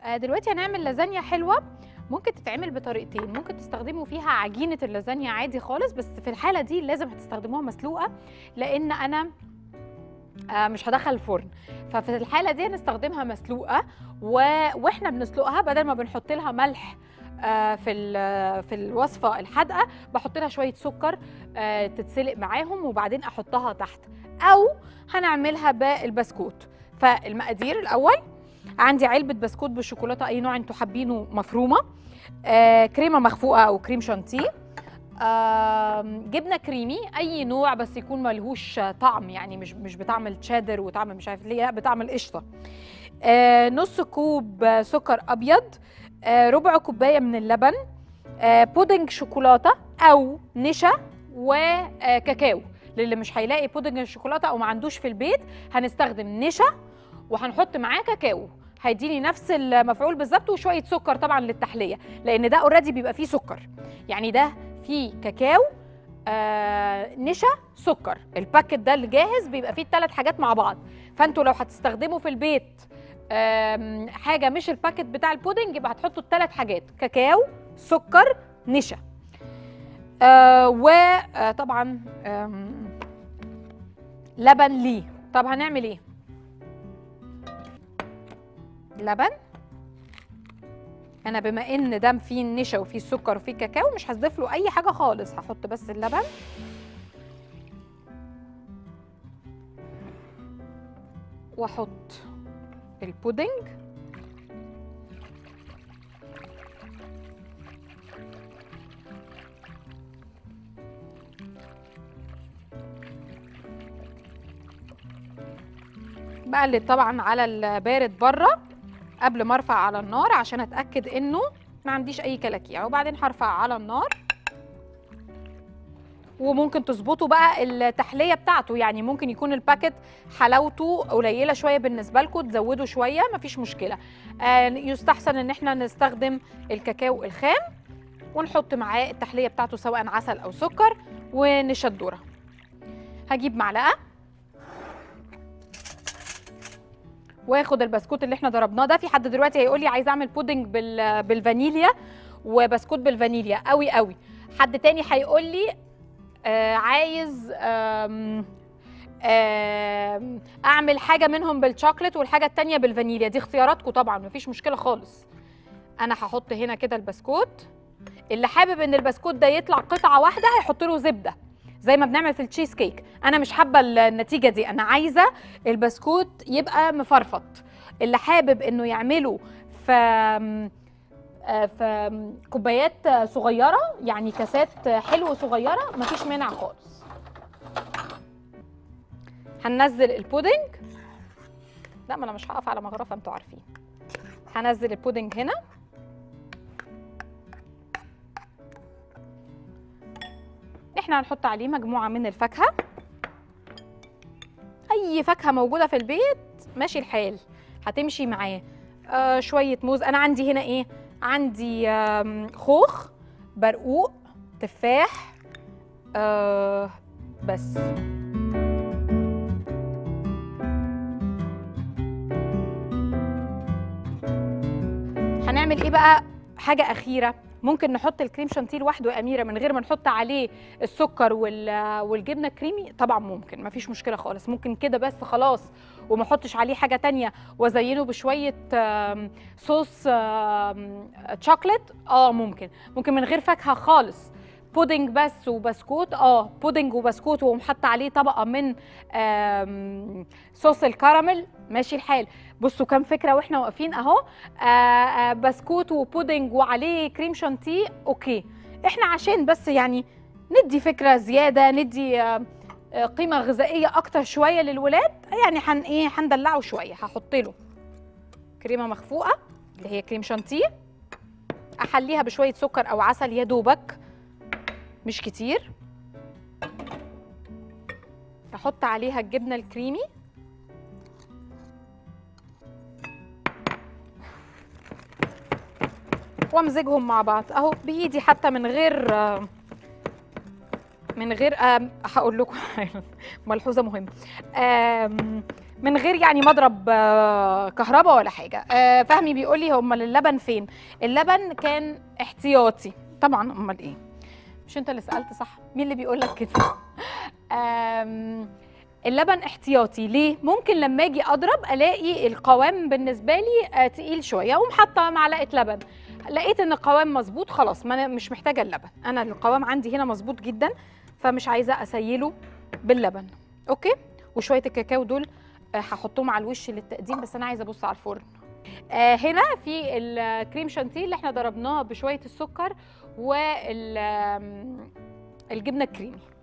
آه، دلوقتي هنعمل لازانيا حلوه ممكن تتعمل بطريقتين ممكن تستخدموا فيها عجينه اللازانيا عادي خالص بس في الحاله دي لازم هتستخدموها مسلوقه لان انا آه، مش هدخل الفرن ففي الحاله دي هنستخدمها مسلوقه و... واحنا بنسلقها بدل ما بنحط لها ملح آه، في ال- في الوصفه الحادقه بحط لها شويه سكر آه، تتسلق معاهم وبعدين احطها تحت او هنعملها بالبسكوت فالمقادير الاول عندي علبه بسكوت بالشوكولاته اي نوع انتوا حابينه مفرومه آه، كريمه مخفوقه او كريم شانتيه آم، جبنه كريمي اي نوع بس يكون ملهوش طعم يعني مش مش بطعم التشيدر وطعم مش عارف ليه لا بطعم القشطه آه، نص كوب آه، سكر ابيض آه، ربع كوبايه من اللبن آه، بودنج شوكولاته او نشا وكاكاو للي مش هيلاقي بودنج الشوكولاته او ما عندوش في البيت هنستخدم نشا وهنحط معاه كاكاو هيديني نفس المفعول بالظبط وشويه سكر طبعا للتحليه لان ده اوريدي بيبقى فيه سكر يعني ده فيه كاكاو آه نشا سكر الباكت ده الجاهز بيبقى فيه الثلاث حاجات مع بعض فانتوا لو هتستخدموا في البيت آم، حاجه مش الباكت بتاع البودنج يبقى هتحطوا الثلاث حاجات كاكاو سكر نشا آه وطبعا لبن ليه طب هنعمل ايه لبن انا بما ان ده فيه النشا وفيه السكر وفيه كاكاو مش هضيف له اي حاجه خالص هحط بس اللبن واحط البودنج بقلب طبعا على البارد بره قبل ما ارفع على النار عشان اتاكد انه ما عنديش اي كلاكيع وبعدين هرفع على النار وممكن تظبطوا بقى التحليه بتاعته يعني ممكن يكون الباكت حلاوته قليله شويه بالنسبه لكم تزودوا شويه مفيش مشكله آه يستحسن ان احنا نستخدم الكاكاو الخام ونحط معاه التحليه بتاعته سواء عسل او سكر ونشد ذره هجيب معلقه واخد البسكوت اللي احنا ضربناه ده في حد دلوقتي هيقول لي عايز اعمل بودنج بال بالفانيليا وبسكوت بالفانيليا قوي قوي حد تاني هيقول لي آه عايز آم آم اعمل حاجه منهم بالشوكليت والحاجه التانيه بالفانيليا دي اختياراتكم طبعا مفيش مشكله خالص انا هحط هنا كده البسكوت اللي حابب ان البسكوت ده يطلع قطعه واحده هيحط له زبده زي ما بنعمل في التشيز كيك انا مش حابه النتيجه دي انا عايزه البسكوت يبقى مفرفط اللي حابب انه يعمله في آه، في كوبايات صغيره يعني كاسات حلو صغيره مفيش مانع خالص هننزل البودنج لا ما انا مش هقف على مغرفه انتوا عارفين هنزل البودنج هنا احنا هنحط عليه مجموعه من الفاكهه اي فاكهه موجوده في البيت ماشي الحال هتمشي معاه آه شويه موز انا عندي هنا ايه عندي آم، خوخ برقوق تفاح آه بس هنعمل ايه بقى حاجه اخيره ممكن نحط الكريم شانتيه لوحده يا اميره من غير ما نحط عليه السكر وال- والجبنه الكريمي طبعا ممكن مفيش مشكله خالص ممكن كده بس خلاص وما احطش عليه حاجه تانية وازينه بشويه آم، صوص آم، شوكليت اه ممكن ممكن من غير فاكهه خالص بودنج بس وبسكوت اه بودنج وبسكوت وقوم حاطه عليه طبقه من آم، صوص الكراميل ماشي الحال بصوا كام فكره واحنا واقفين اهو آه، آه، بسكوت وبودنج وعليه كريم شانتيه اوكي احنا عشان بس يعني ندي فكره زياده ندي آه، آه، قيمه غذائيه اكتر شويه للولاد يعني حن ايه هندلعه شويه هحط له كريمه مخفوقه اللي هي كريم شانتيه احليها بشويه سكر او عسل يا دوبك مش كتير احط عليها الجبنه الكريمي وامزجهم مع بعض اهو بايدي حتى من غير آه، من غير آم، هقول لكم حالا، ملحوظه مهمه آم، من غير يعني مضرب آه، كهرباء ولا حاجه آه، فهمي بيقول لي امال اللبن فين اللبن كان احتياطي طبعا امال ايه مش انت اللي سالت صح مين اللي بيقول لك كده آم، اللبن احتياطي ليه ممكن لما اجي اضرب الاقي القوام بالنسبه لي آه، تقيل شويه اقوم حاطه معلقه لبن لقيت ان القوام مظبوط خلاص ما انا مش محتاجه اللبن انا القوام عندي هنا مظبوط جدا فمش عايزه اسيله باللبن اوكي وشويه الكاكاو دول آه، هحطهم على الوش للتقديم بس انا عايزه ابص على الفرن آه، هنا في الكريم شانتيه اللي احنا ضربناه بشويه السكر والجبنه الكريمي